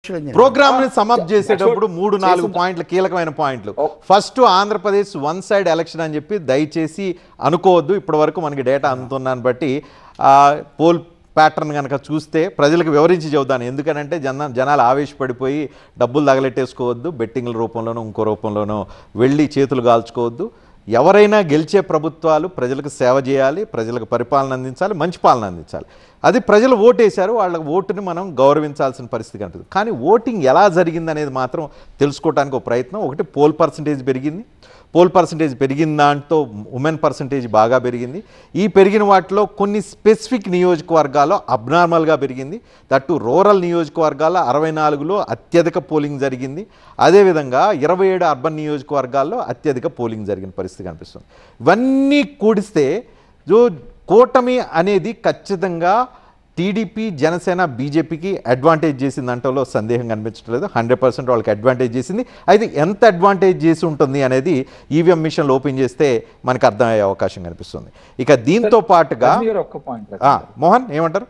Programme ని sum up చేసేటప్పుడు That's what మూడు నాలుగు చేస్తున్నా. పాయింట్లు కీలకమైన పాయింట్లు Oh. First Andhra Pradesh one side election అని చెప్పి దయచేసి అనుకోవద్దు ఇప్పటి వరకు మనకి డేటా అందుతున్నాను బట్టి ఆ, పోల్ ప్యాటర్న్ కనుక చూస్తే ప్రజలకు వివరించి చెబుతాను ఎందుకనంటే జన జనాలు ఆవేశపడిపోయి డబ్బులు తగలెట్టేసుకోవద్దు బెట్టింగ్ల రూపంలోనో ఇంకో రూపంలోనో వెళ్ళి చేతులు కాల్చుకోవద్దు ఎవరైనా గెలిచే ప్రభుత్వాలు ప్రజలకు సేవ చేయాలి ప్రజలకు పరిపాలన అందించాలి మంచి పాలన అందించాలి అది ప్రజలు ఓటేశారు వాళ్ళ ఓటుని మనం గౌరవించాల్సిన పరిస్థితి కనిపిస్తుంది కానీ ఓటింగ్ ఎలా జరిగింది అనేది మాత్రం తెలుసుకోవడానికి ఒక ప్రయత్నం ఒకటి పోల్ పర్సంటేజ్ పెరిగింది పోల్ పర్సంటేజ్ పెరిగిన దాంట్లో ఉమెన్ పర్సంటేజ్ బాగా పెరిగింది ఈ పెరిగిన వాటిలో కొన్ని స్పెసిఫిక్ నియోజకవర్గాల్లో అబ్నార్మల్గా పెరిగింది దట్టు రూరల్ నియోజకవర్గాల్లో అరవై నాలుగులో అత్యధిక పోలింగ్ జరిగింది అదేవిధంగా ఇరవై ఏడు అర్బన్ నియోజకవర్గాల్లో అత్యధిక పోలింగ్ జరిగిన పరిస్థితి కనిపిస్తుంది ఇవన్నీ కూడిస్తే జో కూటమి అనేది ఖచ్చితంగా టీడీపీ జనసేన బీజేపీకి అడ్వాంటేజ్ చేసింది అంటలో సందేహం కనిపించట్లేదు హండ్రెడ్ పర్సెంట్ వాళ్ళకి అడ్వాంటేజ్ చేసింది అయితే ఎంత అడ్వాంటేజ్ చేసి ఉంటుంది అనేది ఈవీఎం మిషన్లు ఓపెన్ చేస్తే మనకు అర్థమయ్యే అవకాశం కనిపిస్తుంది ఇక దీంతో పాటుగా రజనీ గారు ఒక్క పాయింట్ ఆ, మోహన్ ఏమంటారు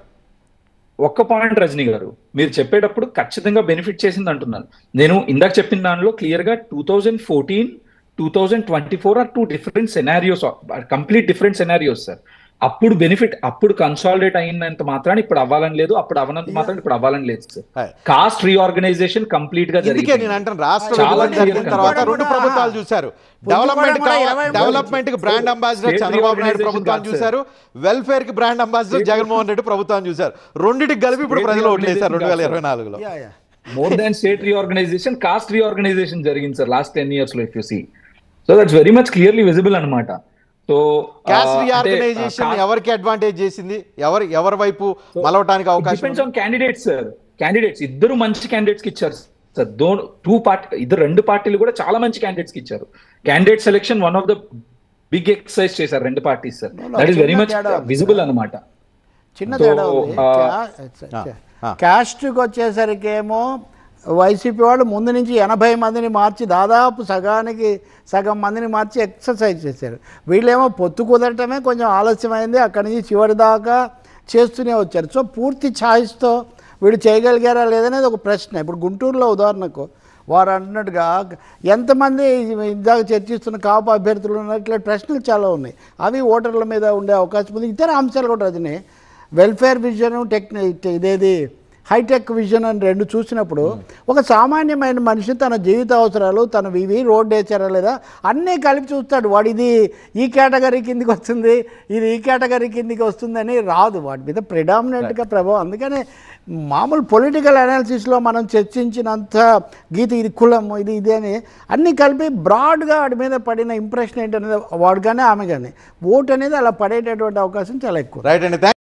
ఒక్క పాయింట్ రజనీ గారు మీరు చెప్పేటప్పుడు ఖచ్చితంగా బెనిఫిట్ చేసింది అంటున్నాను నేను ఇందాక చెప్పిన దానిలో క్లియర్ గా two thousand fourteen two thousand twenty four or two different scenarios complete different scenarios sir అప్పుడు బెనిఫిట్ అప్పుడు కన్సాలిడేట్ అయినంత మాత్రాన్ని ఇప్పుడు అవ్వాలని లేదు అప్పుడు అవనంత మాత్రం ఇప్పుడు అవ్వాలని లేదు sir hi. Caste reorganization complete గా ఇందుకే జరిగింది నేను అంటాను రాష్ట్ర చాలా విభజన జరిగిన clear తర్వాత కనపడింది. రెండు ప్రభుత్వాలు చూశారు పుంజుకోవడం డెవలప్మెంట్ కూడా ఇరవై డెవలప్మెంట్ కి brand ambassador State Chandrababu Naidu reorganization ప్రభుత్వాన్ని కాదు, చూశారు వెల్ఫేర్ కి బ్రాండ్ అంబాసిడర్ జగన్మోహన్ రెడ్డి ప్రభుత్వాన్ని చూశారు రెండింటికి కలిపి ఇప్పుడు State ప్రజలు ఓట్లేశారు రెండు వేల reorganization ఇరవై నాలుగులో yeah yeah more than state reorganization caste reorganization జరిగింది సార్ లాస్ట్ టెన్ ఇయర్స్ లో if you see so that's very much clearly visible అనమాట సో క్యాస్ట్ రీఆర్గనైజేషన్ ఎవరికి అడ్వాంటేజ్ చేసింది ఎవరు ఎవరి వైపు మలవటానికి అవకాశం depends on candidates sir candidates ఇద్దరు మంచి క్యాండిడేట్స్ కి ఇచ్చారు సార్ దో టూ పార్టీ ఇద్దరు రెండు పార్టీలు కూడా చాలా మంచి క్యాండిడేట్స్ కి ఇచ్చారు candidate selection one of the big exercise చేశారు రెండు parties sir No, no, that is very చిన్న మచ్ తేడా ఉంది. విజిబుల్ అనమాట చిన్న So, తేడా ఉంది ఆ, క్యా- ఆ. క్యాస్ట్కి వచ్చేసరికి ఏమో వైసీపీ వాళ్ళు ముందు నుంచి ఎనభై మందిని మార్చి దాదాపు సగానికి సగం మందిని మార్చి ఎక్సర్సైజ్ చేశారు వీళ్ళేమో పొత్తు కుదరటమే కొంచెం ఆలస్యమైంది అక్కడి నుంచి చివరి దాకా చేస్తూనే వచ్చారు సో పూర్తి ఛాయిస్తో వీళ్ళు చేయగలిగారా లేదనేది ఒక ప్రశ్న ఇప్పుడు గుంటూరులో ఉదాహరణకు వారు అంటున్నట్టుగా ఎంతమంది ఇందాక చర్చిస్తున్న కాపు అభ్యర్థులు ఉన్నట్లే ప్రశ్నలు చాలా ఉన్నాయి అవి ఓటర్ల మీద ఉండే అవకాశం ఉంది ఇతర అంశాలు కూడా రజని వెల్ఫేర్ విజన్ టెక్ని ఇదేది హైటెక్ విజన్ అని రెండు చూసినప్పుడు ఒక సామాన్యమైన మనిషి తన జీవిత అవసరాలు తన ఇవి రోడ్డు వేసారా లేదా అన్నీ కలిపి చూస్తాడు వాడు ఇది ఈ కేటగిరీ కిందికి వస్తుంది ఇది ఈ కేటగిరీ కిందికి వస్తుందని రాదు వాటి మీద ప్రిడామినెంట్గా ప్రభావం అందుకనే మామూలు పొలిటికల్ అనాలిసిస్లో మనం చర్చించినంత గీత ఇది కులం ఇది ఇది అని అన్నీ కలిపి బ్రాడ్గా వాడి మీద పడిన ఇంప్రెషన్ ఏంటనేది వాడు కానీ ఆమె కానీ ఓటు అనేది అలా పడేటటువంటి అవకాశం చాలా ఎక్కువ రైట్ అండి